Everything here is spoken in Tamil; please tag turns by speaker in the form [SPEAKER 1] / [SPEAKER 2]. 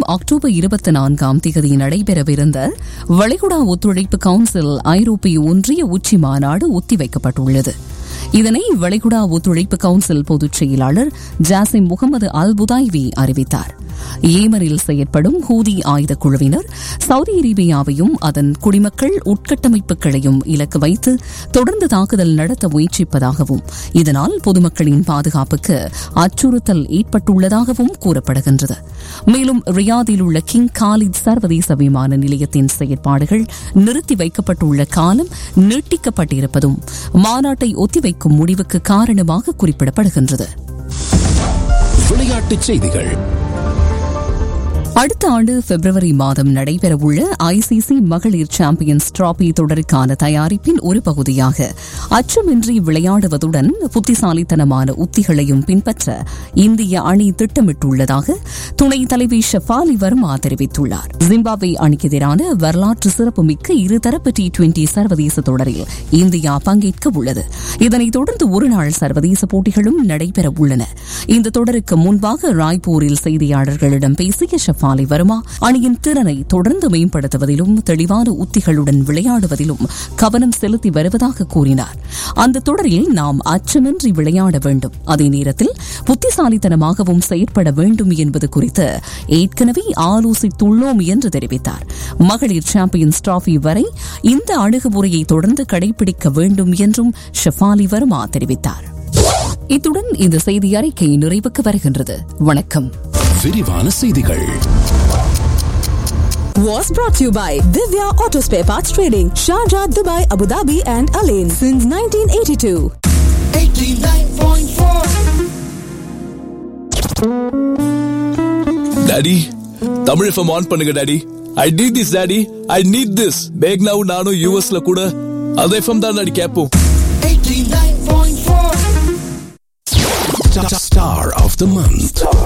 [SPEAKER 1] அக்டோபர் இருபத்தி நான்காம் தேதி நடைபெறவிருந்த வளைகுடா ஒத்துழைப்பு கவுன்சில் ஐரோப்பிய ஒன்றிய உச்சி மாநாடு ஒத்திவைக்கப்பட்டுள்ளது இதனை வளைகுடா ஒத்துழைப்பு கவுன்சில் பொதுச் செயலாளர் ஜாசிம் முகமது அல் புதாய்வி அறிவித்தார் ஏமனில் செயற்படும் ஹூதி ஆயுத குழுவினர் சவுதி அரேபியாவையும் அதன் குடிமக்கள் உட்கட்டமைப்புகளையும் இலக்கு வைத்து தொடர்ந்து தாக்குதல் நடத்த முயற்சிப்பதாகவும் இதனால் பொதுமக்களின் பாதுகாப்புக்கு அச்சுறுத்தல் ஏற்பட்டுள்ளதாகவும் கூறப்படுகின்றது மேலும் ரியாதில் உள்ள கிங் காலித் சர்வதேச விமான நிலையத்தின் செயற்பாடுகள் நிறுத்தி வைக்கப்பட்டுள்ள காலம் நீட்டிக்கப்பட்டிருப்பதும் மாநாட்டை ஒத்திவைக்கும் முடிவுக்கு காரணமாக குறிப்பிடப்படுகின்றது
[SPEAKER 2] விளையாட்டுச் செய்திகள்
[SPEAKER 1] அடுத்த ஆண்டு பிப்ரவரி மாதம் நடைபெறவுள்ள ஐசிசி மகளிர் சாம்பியன்ஸ் டிராபி தொடருக்கான தயாரிப்பின் ஒரு பகுதியாக அச்சமின்றி விளையாடுவதுடன் புத்திசாலித்தனமான உத்திகளையும் பின்பற்ற இந்திய அணி திட்டமிட்டுள்ளதாக துணை தலைவி ஷெஃபாலி வர்மா தெரிவித்துள்ளார் ஜிம்பாப்வே அணிக்கு எதிரான வரலாற்று சிறப்புமிக்க இருதரப்பு டி டுவெண்டி சர்வதேச தொடரில் இந்தியா பங்கேற்க உள்ளது இதனைத் தொடர்ந்து ஒருநாள் சர்வதேச போட்டிகளும் நடைபெற உள்ளன இந்த தொடருக்கு முன்பாக ராய்ப்பூரில் செய்தியாளர்களிடம் பேசிய ஷெஃபாலி வர்மா அணியின் திறனை தொடர்ந்து மேம்படுத்துவதிலும் தெளிவான உத்திகளுடன் விளையாடுவதிலும் கவனம் செலுத்தி வருவதாக கூறினார் அந்த தொடரில் நாம் அச்சமின்றி விளையாட வேண்டும் அதே நேரத்தில் புத்திசாலித்தனமாகவும் செயற்பட வேண்டும் என்பது குறித்து ஏற்கனவே ஆலோசித்துள்ளோம் என்று தெரிவித்தார் மகளிர் சாம்பியன்ஸ் டிராபி வரை இந்த அணுகுமுறையை தொடர்ந்து கடைபிடிக்க வேண்டும் என்றும் ஷெஃபாலி வர்மா தெரிவித்தார் இத்துடன் இந்த செய்தி அறிக்கை நிறைவுக்கு வருகின்றது வணக்கம்
[SPEAKER 2] விரிவான செய்திகள்
[SPEAKER 3] was brought to you by Divya Auto Spare Parts Trading, Sharjah, Dubai, Abu Dhabi, and Alain since 1982.
[SPEAKER 4] Daddy Tamil FM on பண்ணுங்க daddy I need this daddy I need this பேக்னாவும் நானும் யூஎஸ்ல கூட அது எஃப்எம் தான் டாடி கேட்போம்
[SPEAKER 2] Star of the month.